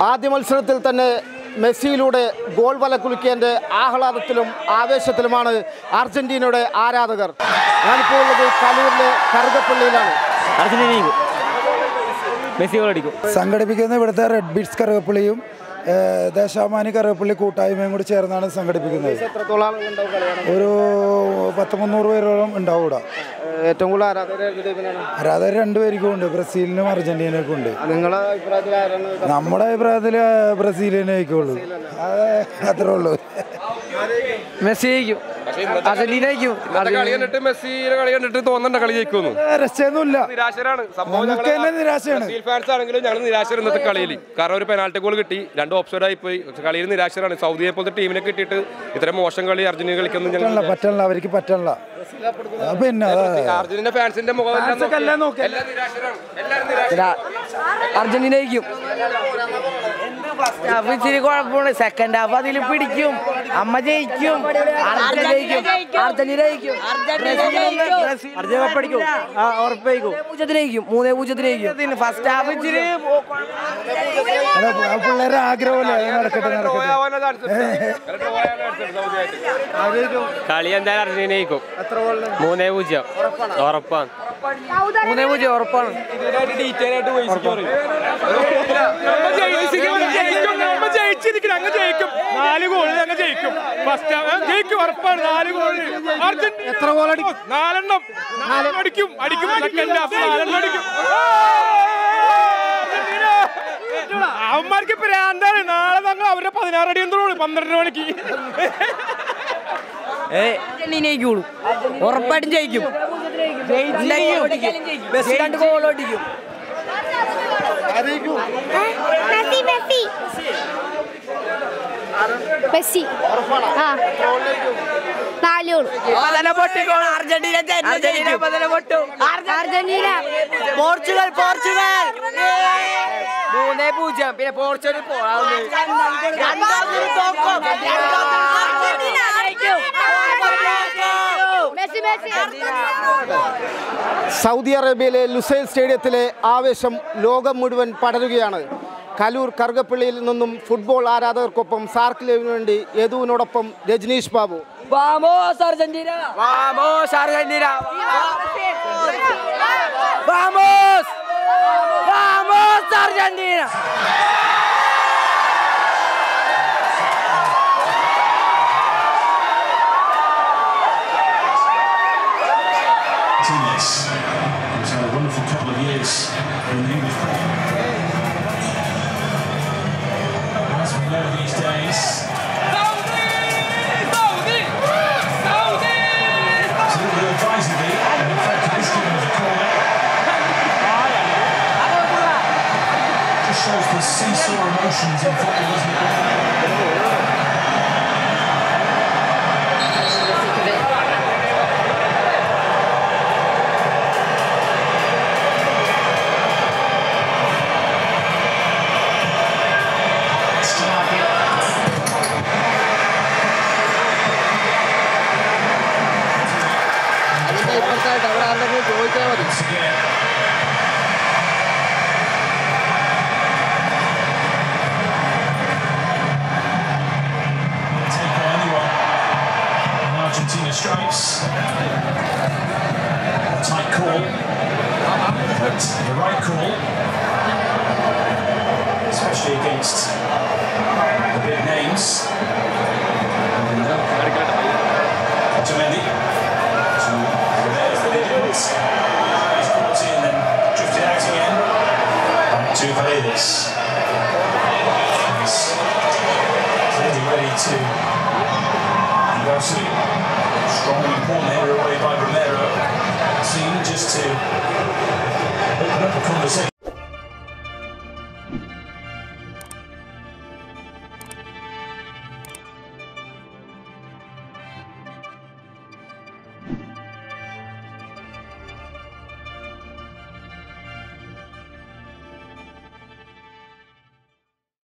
ആദ്യ മത്സരത്തിൽ തന്നെ മെസ്സിയിലൂടെ ഗോൾ വല കുലുക്കിയതിൻ്റെ ആഹ്ലാദത്തിലും ആവേശത്തിലുമാണ് അർജന്റീനയുടെ ആരാധകർ ഞാനിപ്പോൾ ഉള്ളത് കലൂരിലെ കറുകപ്പള്ളിയിലാണ് അർജന്റീന മെസ്സി ഗോൾ അടിക്കും സംഘടിപ്പിക്കുന്ന ഇവിടുത്തെ റെഡ് ബീറ്റ്സ് കറുകപ്പള്ളിയും ഏഹ്, ദേശാഭിമാനി കറുകപ്പള്ളി കൂട്ടായ്മയും കൂടി ചേർന്നാണ് സംഘടിപ്പിക്കുന്നത് എത്രത്തോളം ആളുകളുണ്ടാവും കളിയാണ് ഒരു പത്ത് മുന്നൂറ് പേരോളം ഉണ്ടാവും ഇവിടെ ഏറ്റവും കൂടുതൽ ആരാധകർ ടീമിനാണ് ആരാധകർ രണ്ടുപേർക്കും ഉണ്ട് ബ്രസീലിനും അർജന്റീനക്കും ഉണ്ട് നിങ്ങളെ അഭിപ്രായത്തിൽ ആരാണ് നമ്മുടെ അഭിപ്രായത്തിൽ ബ്രസീലിനെ ആയിക്കുള്ളൂ അത് അത്രേ ഉള്ളൂ മെസ്സി ജയിക്കും അർജന്റീന ജയിക്കും ഇന്നത്തെ കളി കണ്ടിട്ട് മെസ്സിയുടെ കളി കണ്ടിട്ട് തോന്നണ്ട കളി ജയിക്കുമെന്ന് രസമൊന്നുമില്ല നിരാശരാണ് സംഭവം നമുക്ക് തന്നെ നിരാശയാണ് ബ്രസീൽ ഫാൻസ് ആണെങ്കിലും ഞങ്ങൾ നിരാശർ ഇന്നത്തെ കളിയിൽ കാരണം ഒരു പെനാൽറ്റി ഗോൾ കിട്ടി രണ്ട് ഓപ്ഷൻ ആയി പോയി പക്ഷെ കളിയിൽ നിരാശരാണ് സൗദിയെ പോലത്തെ ടീമിനെ കിട്ടിയിട്ട് ഇത്രയും മോശം കളി അർജന്റീന കളിക്കുന്നു ഞങ്ങൾ പറ്റണില്ല പറ്റണില്ല അവർക്ക് പറ്റണില്ല ആ, പിന്നെ അതാ അർജന്റീന ഫാൻസിന്റെ മുഖം എല്ലാം നോക്കി. എല്ലാം നിരാശരാണ് എല്ലാവരും നിരാശ അർജന്റീന ജയിക്കും ഹാഫ് ഇച്ചിരി കുഴപ്പമുണ്ട് സെക്കൻഡ് ഹാഫ് അതിൽ പിടിക്കും അമ്മ ജയിക്കും അർജന്റീന ജയിക്കും അർജന്റീന ജയിക്കും അർജന്റീന പഠിക്കും ഉറപ്പായിരിക്കും പൂജ്യത്തിന് ജയിക്കും മൂന്നേ പൂജ്യത്തിന് ജയിക്കും ഫസ്റ്റ് ഹാഫ് ഇച്ചിരി അതാ, ആ പിള്ളേരുടെ ആഗ്രഹമല്ലേ അത് നടക്കട്ടെ നടക്കട്ടെ പോയാവാനാ chance ഉണ്ട്. കാരണം പോയാലാണ് chance ഉണ്ട് സൗദിയായിട്ട്. കളി എന്തായാലും അർജന്റീന ജയിക്കും മൂന്നേ പൂജ്യം ഉറപ്പാണ് മൂന്നേ പൂജ്യം ഉറപ്പാണ് ഇതിനായിട്ട് ഡീറ്റെയിൽ ആയിട്ട് വോയിസ് പറയും. നമ്മ ജയിച്ചിരിക്കണം അങ്ങ് ജയിക്കും നാല് ഗോള് ഞങ്ങൾ ജയിക്കും ഫസ്റ്റ് ജയിക്കും ഉറപ്പാണ് നാല് ഗോള് അർജന്റീന എത്ര ഗോൾ അടിക്കും നാലെണ്ണം നാലെണ്ണം അടിക്കും അടിക്കും സെക്കൻഡ് ഹാഫ് നാലെണ്ണം അടിക്കും അർജന്റീന! അവന്മാർക്ക് പ്രാന്താണ് നാളെ ഞങ്ങൾ അവരുടെ പതിനാറ് അടി എന്തോളൂ പന്ത്രണ്ട് മണിക്ക് അർജന്റീന ജയിക്കുള്ളൂ ഉറപ്പായിട്ടും ജയിക്കും മെസ്സി രണ്ട് ഗോൾ അടിക്കും മെസ്സി മെസ്സി മെസ്സി ആ നാല് goal Argentina Argentina Portugal Portugal മൂന്നേ പൂജ്യം പിന്നെ പോർച്ചുഗൽ മെസ്സി മെസ്സി സൗദി അറേബ്യയിലെ ലുസൈൽ സ്റ്റേഡിയത്തിലെ ആവേശം ലോകം മുഴുവൻ പടരുകയാണ് കലൂർ കറുകപ്പള്ളിയിൽ നിന്നും ഫുട്ബോൾ ആരാധകർക്കൊപ്പം സാർക്ക് ലൈവിന് വേണ്ടി യദുവിനോടൊപ്പം Rajneesh Babu Vamos Argentina! Vamos Argentina! Vamos! Vamos Argentina! Martinez, who's had a wonderful couple of years in the English Premier As we know these days, it's a little bit advisedly, and in fact it is given as a corner. Just shows the seesaw emotions in football, doesn't it? Once again, take on anyone in Argentina stripes. A tight call, but the right call, especially against the big names. Otamendi to Romero for the Indians. He's brought in and drifted out again. Back to Paredes. He's clearly ready to go soon. Strong and important header away by Romero. Seen just to open up the conversation.